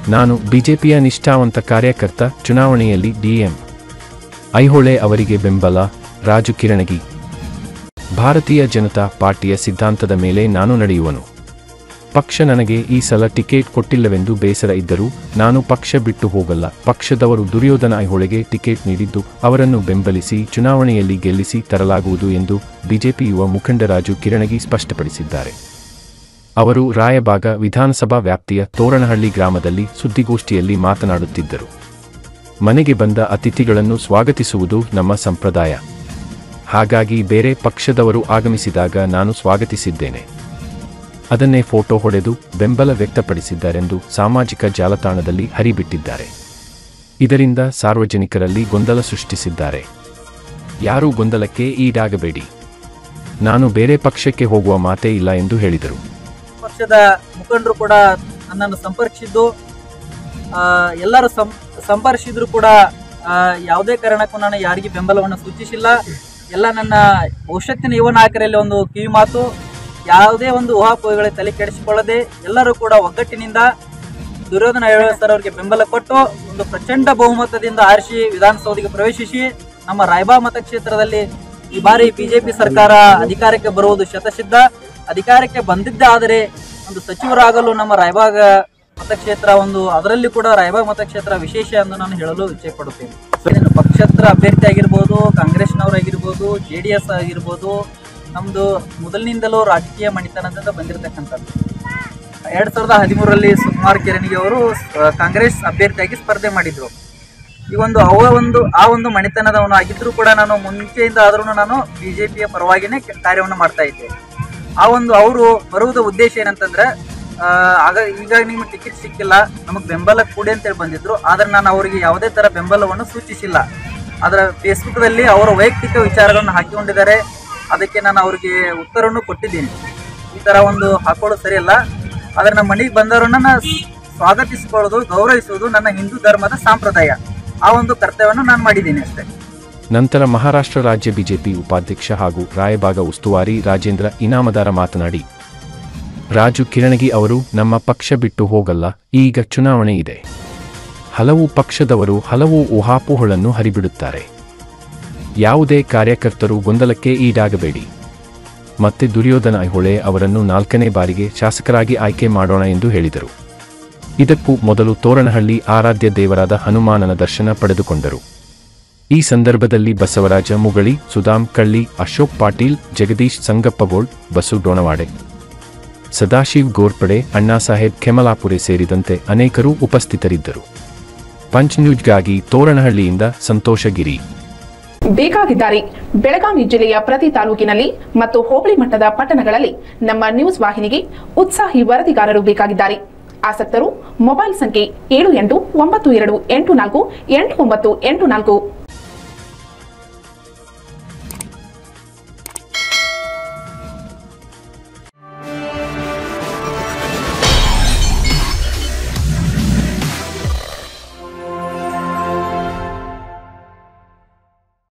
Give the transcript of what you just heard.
ನಾನು ಬಿಜೆಪಿಯ ನಿಷ್ಠಾವಂತ ಕಾರ್ಯಕರ್ತ ಚುನಾವಣೆಯಲ್ಲಿ ಡಿಎಂ ಐಹೊಳೆ ಅವರಿಗೆ ಬೆಂಬಲ ರಾಜು ಕಿರಣಗಿ ಭಾರತೀಯ ಜನತಾ ಪಾರ್ಟಿಯ ಸಿದ್ಧಾಂತದ ಮೇಲೆ ನಾನು ನಡೆಯುವನು ಪಕ್ಷ ನನಗೆ ಈ ಸಲ ಟಿಕೆಟ್ ಕೊಟ್ಟಿಲ್ಲವೆಂದು ಬೇಸರ ಇದ್ದರೂ ನಾನು ಪಕ್ಷ ಬಿಟ್ಟು ಹೋಗಲ್ಲ ಪಕ್ಷದವರು ದುರ್ಯೋಧನ ಐಹೊಳೆಗೆ ಟಿಕೆಟ್ ನೀಡಿದ್ದು ಅವರನ್ನು ಬೆಂಬಲಿಸಿ ಚುನಾವಣೆಯಲ್ಲಿ ಗೆಲ್ಲಿಸಿ ತರಲಾಗುವುದು ಎಂದು ಬಿಜೆಪಿ ಯುವ ಮುಖಂಡ ರಾಜು ಕಿರಣಗಿ ಸ್ಪಷ್ಟಪಡಿಸಿದ್ದಾರೆ ಅವರು ರಾಯಬಾಗ ವಿಧಾನಸಭಾ ವ್ಯಾಪ್ತಿಯ ತೋರಣಹಳ್ಳಿ ಗ್ರಾಮದಲ್ಲಿ ಸುದ್ದಿಗೋಷ್ಠಿಯಲ್ಲಿ ಮಾತನಾಡುತ್ತಿದ್ದರು ಮನೆಗೆ ಬಂದ ಅತಿಥಿಗಳನ್ನು ಸ್ವಾಗತಿಸುವುದು ನಮ್ಮ ಸಂಪ್ರದಾಯ ಹಾಗಾಗಿ ಬೇರೆ ಪಕ್ಷದವರು ಆಗಮಿಸಿದಾಗ ನಾನು ಸ್ವಾಗತಿಸಿದ್ದೇನೆ ಅದನ್ನೇ ಫೋಟೋ ಹೊಡೆದು ಬೆಂಬಲ ವ್ಯಕ್ತಪಡಿಸಿದ್ದಾರೆಂದು ಸಾಮಾಜಿಕ ಜಾಲತಾಣದಲ್ಲಿ ಹರಿಬಿಟ್ಟಿದ್ದಾರೆ ಇದರಿಂದ ಸಾರ್ವಜನಿಕರಲ್ಲಿ ಗೊಂದಲ ಸೃಷ್ಟಿಸಿದ್ದಾರೆ ಯಾರೂ ಗೊಂದಲಕ್ಕೆ ಈಡಾಗಬೇಡಿ ನಾನು ಬೇರೆ ಪಕ್ಷಕ್ಕೆ ಹೋಗುವ ಮಾತೇ ಇಲ್ಲ ಎಂದು ಹೇಳಿದರು ಪಕ್ಷದ ಮುಖಂಡರು ಕೂಡ ನನ್ನನ್ನು ಸಂಪರ್ಕಿಸಿದ್ದು ಆ, ಎಲ್ಲರೂ ಸಂ ಸಂಪರ್ಕಿಸಿದ್ರು ಕೂಡ ಆ, ಯಾವುದೇ ಕಾರಣಕ್ಕೂ ನಾನು ಯಾರಿಗೆ ಬೆಂಬಲವನ್ನು ಸೂಚಿಸಿಲ್ಲ ಎಲ್ಲ ನನ್ನ ಭವಿಷ್ಯತ್ತಿನ ಯುವ ನಾಯಕರಲ್ಲಿ ಒಂದು ಕಿವಿ ಮಾತು ಯಾವುದೇ ಒಂದು ಊಹಾಪೋಹಗಳ ತಲೆ ಕೆಡಿಸಿಕೊಳ್ಳದೆ ಎಲ್ಲರೂ ಕೂಡ ಒಗ್ಗಟ್ಟಿನಿಂದ ದುರ್ಯೋಧನ ಐಹೊಳೆ ಸರ್ ಅವರಿಗೆ ಬೆಂಬಲ ಕೊಟ್ಟು ಒಂದು ಪ್ರಚಂಡ ಬಹುಮತದಿಂದ ಆರಿಸಿ ವಿಧಾನಸೌಧಕ್ಕೆ ಪ್ರವೇಶಿಸಿ ನಮ್ಮ ರಾಯಬಾಗ್ ಮತಕ್ಷೇತ್ರದಲ್ಲಿ ಈ ಬಾರಿ ಬಿಜೆಪಿ ಸರ್ಕಾರ ಅಧಿಕಾರಕ್ಕೆ ಬರುವುದು ಶತಸಿದ್ಧ ಅಧಿಕಾರಕ್ಕೆ ಬಂದಿದ್ದೇ ಆದರೆ ಒಂದು ಸಚಿವರಾಗಲು ನಮ್ಮ ರಾಯಬಾಗ ಮತಕ್ಷೇತ್ರ ಒಂದು ಅದರಲ್ಲಿ ಕೂಡ ರಾಯಬಾಗ್ ಮತಕ್ಷೇತ್ರ ವಿಶೇಷ ಎಂದು ನಾನು ಹೇಳಲು ಇಚ್ಛೆ ಪಡುತ್ತೇನೆ ಇನ್ನು ಪಕ್ಷೇತರ ಅಭ್ಯರ್ಥಿ ಆಗಿರ್ಬೋದು ಕಾಂಗ್ರೆಸ್ನವರಾಗಿರ್ಬೋದು ಜೆ ಡಿ ಎಸ್ ಆಗಿರ್ಬೋದು ನಮ್ದು ಮೊದಲಿನಿಂದಲೂ ರಾಜಕೀಯ ಮಣಿತನದಿಂದ ಬಂದಿರತಕ್ಕಂಥದ್ದು ಎರಡ್ ಸಾವಿರದ ಹದಿಮೂರರಲ್ಲಿ ಸುಕುಮಾರ್ ಕಿರಣಿಗೆ ಅವರು ಆ, ಕಾಂಗ್ರೆಸ್ ಅಭ್ಯರ್ಥಿಯಾಗಿ ಸ್ಪರ್ಧೆ ಮಾಡಿದ್ರು ಈ ಒಂದು ಅವ ಒಂದು ಆ ಒಂದು ಮಣಿತನದವನು ಆಗಿದ್ರು ಕೂಡ ನಾನು ಮುಂಚೆಯಿಂದ ಆದ್ರೂ ನಾನು ಬಿಜೆಪಿಯ ಪರವಾಗಿನೇ ಕೆ- ಕಾರ್ಯವನ್ನು ಮಾಡ್ತಾ ಇದ್ದೆ ಆ ಒಂದು ಅವರು ಬರುವುದ ಉದ್ದೇಶ ಏನಂತಂದ್ರೆ ಆ, ಆಗ ಈಗ ನಿಮ್ಗೆ ಟಿಕೆಟ್ ಸಿಕ್ಕಿಲ್ಲ ನಮಗೆ ಬೆಂಬಲ ಕೊಡಿ ಅಂತೇಳಿ ಬಂದಿದ್ರು ಆದ್ರೆ ನಾನು ಅವರಿಗೆ ಯಾವುದೇ ತರ ಬೆಂಬಲವನ್ನು ಸೂಚಿಸಿಲ್ಲ ಅದರ ಫೇಸ್ಬುಕ್ದಲ್ಲಿ ಅವರ ವೈಯಕ್ತಿಕ ವಿಚಾರಗಳನ್ನು ಹಾಕಿಕೊಂಡಿದ್ದಾರೆ ಅದಕ್ಕೆ ನಾನು ಅವರಿಗೆ ಉತ್ತರವನ್ನು ಕೊಟ್ಟಿದ್ದೀನಿ ಈ ತರ ಒಂದು ಹಾಕೊಳ್ಳೋದು ಸರಿಯಲ್ಲ ಆದ್ರೆ ನಮ್ಮ ಮನೆಗೆ ಬಂದವರನ್ನ ನಾ ಸ್ವಾಗತಿಸಿಕೊಳ್ಳೋದು ಗೌರವಿಸುವುದು ನನ್ನ ಹಿಂದೂ ಧರ್ಮದ ಸಂಪ್ರದಾಯ ಆ ಒಂದು ಕರ್ತವ್ಯವನ್ನು ನಾನು ಮಾಡಿದ್ದೀನಿ ಅಷ್ಟೇ ನಂತರ ಮಹಾರಾಷ್ಟ್ರ ರಾಜ್ಯ ಬಿಜೆಪಿ ಉಪಾಧ್ಯಕ್ಷ ಹಾಗೂ ರಾಯಬಾಗ ಉಸ್ತುವಾರಿ ರಾಜೇಂದ್ರ ಇನಾಮದಾರ ಮಾತನಾಡಿ ರಾಜು ಕಿರಣಗಿ ಅವರು ನಮ್ಮ ಪಕ್ಷ ಬಿಟ್ಟು ಹೋಗಲ್ಲ ಈಗ ಚುನಾವಣೆ ಇದೆ ಹಲವು ಪಕ್ಷದವರು ಹಲವು ಊಹಾಪೋಹಗಳನ್ನು ಹರಿಬಿಡುತ್ತಾರೆ ಯಾವುದೇ ಕಾರ್ಯಕರ್ತರು ಗೊಂದಲಕ್ಕೆ ಈಡಾಗಬೇಡಿ ಮತ್ತೆ ದುರ್ಯೋಧನ ಐಹೊಳೆ ಅವರನ್ನು ನಾಲ್ಕನೇ ಬಾರಿಗೆ ಶಾಸಕರಾಗಿ ಆಯ್ಕೆ ಮಾಡೋಣ ಎಂದು ಹೇಳಿದರು ಇದಕ್ಕೂ ಮೊದಲು ತೋರಣಹಳ್ಳಿ ಆರಾಧ್ಯ ದೇವರಾದ ಹನುಮಾನನ ದರ್ಶನ ಪಡೆದುಕೊಂಡರು ಈ ಸಂದರ್ಭದಲ್ಲಿ ಬಸವರಾಜ ಮುಗಳಿ ಸುಧಾಮ್ ಕಳ್ಳಿ ಅಶೋಕ್ ಪಾಟೀಲ್ ಜಗದೀಶ್ ಸಂಗಪ್ಪಗೋಳ್ ಬಸು ಡೋಣವಾಡೆ ಸದಾಶಿವ್ ಗೋರ್ಪಡೆ ಅಣ್ಣಾಸಾಹೇಬ್ ಖೆಮಲಾಪುರೆ ಸೇರಿದಂತೆ ಅನೇಕರು ಉಪಸ್ಥಿತರಿದ್ದರು ಪಂಚ್ ನ್ಯೂಸ್ಗಾಗಿ ತೋರಣಹಳ್ಳಿಯಿಂದ ಸಂತೋಷಗಿರಿ ಬೇಕಾಗಿದ್ದಾರೆ ಬೆಳಗಾವಿ ಜಿಲ್ಲೆಯ ಪ್ರತಿ ತಾಲೂಕಿನಲ್ಲಿ ಮತ್ತು ಹೋಬಳಿ ಮಟ್ಟದ ಪಟ್ಟಣಗಳಲ್ಲಿ ನಮ್ಮ ನ್ಯೂಸ್ ವಾಹಿನಿಗೆ ಉತ್ಸಾಹಿ ವರದಿಗಾರರು ಬೇಕಾಗಿದ್ದಾರೆ ಆಸಕ್ತರು ಮೊಬೈಲ್ ಸಂಖ್ಯೆ ಏಳು ಎಂಟು ಒಂಬತ್ತು ಎರಡು ಎಂಟು ನಾಲ್ಕು ಎಂಟು ಒಂಬತ್ತು ಎಂಟು ನಾಲ್ಕು